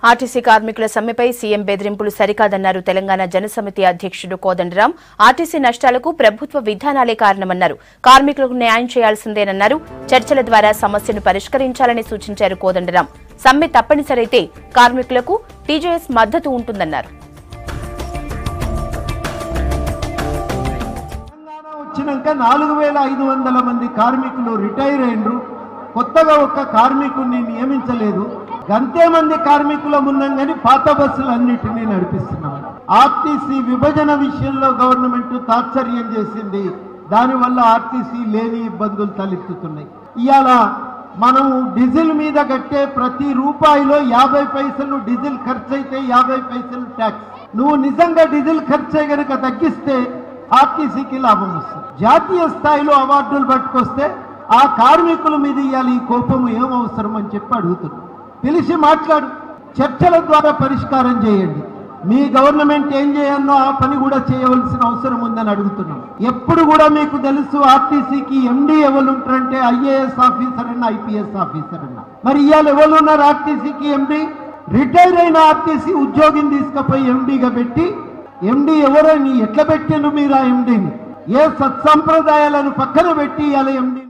RTC కార్మికుల సమ్మెపై CM బెదిరింపులు సరికాదన్నారు తెలంగాణ జనసమితి అధ్యక్షుడు కోదండరాం ఆర్టీసీ నష్టాలకు ప్రభుత్వ విధానాలే కారణమన్నారు కార్మికులకు న్యాయం చేయాల్సిందేనన్నారు చర్చల ద్వారా సమస్యను పరిష్కరించాలని సూచించారు కోదండరాం సమ్మె తప్పనిసరైతే కార్మికులకు టీజేఎస్ మద్దతు ఉంటుందన్నారు తెలంగాణ వచ్చినాక నాలుగు వేల ఐదు వందల మంది కార్మికులు రిటైర్ అయినరు కొత్తగా ఒక్క కార్మికుడిని నియమించలేదు గంతే మంది కార్మికుల ఉన్నంగాని పాత బస్సులన్నిటినీ నడిపిస్తున్నాం ఆర్టీసీ విభజన విషయంలో గవర్నమెంట్ తాత్సర్యం చేసింది దానివల్ల ఆర్టీసీ లేని ఇబ్బందులు తలెత్తుతున్నాయి ఇవాళ మనము డీజిల్ మీద కట్టే ప్రతి రూపాయిలో యాభై పైసలు డీజిల్ ఖర్చు అయితే యాభై పైసలు ట్యాక్స్ నువ్వు నిజంగా డీజిల్ ఖర్చే గనుక తగ్గిస్తే ఆర్టీసీకి లాభం వస్తుంది జాతీయ స్థాయిలో అవార్డులు పట్టుకొస్తే ఆ కార్మికుల మీద ఇవాళ ఈ కోపము ఏం అవసరం అని చెప్పి అడుగుతున్నాం పిలిచి మాట్లాడు చర్చల ద్వారా పరిష్కారం చేయండి మీ గవర్నమెంట్ ఏం చేయాలో ఆ పని కూడా చేయవలసిన అవసరం ఉందని అడుగుతున్నాం ఎప్పుడు కూడా మీకు తెలుసు ఆర్టీసీకి ఎండి ఎవరు ఉంటారంటే ఐఏఎస్ ఆఫీసర్ అన్న ఐపీఎస్ ఆఫీసర్ అన్న మరి ఇవాళ ఎవరు ఉన్నారు ఆర్టీసీకి ఎండి రిటైర్ అయిన ఆర్టీసీ ఉద్యోగిని తీసుకుపోయి ఎండిగా పెట్టి ఎండి ఎవరో నీ ఎట్లా పెట్టిండ్రు మీరు ఆ ఎండిని ఏ సత్సంప్రదాయాలను పక్కన పెట్టి ఇవాళ ఎండి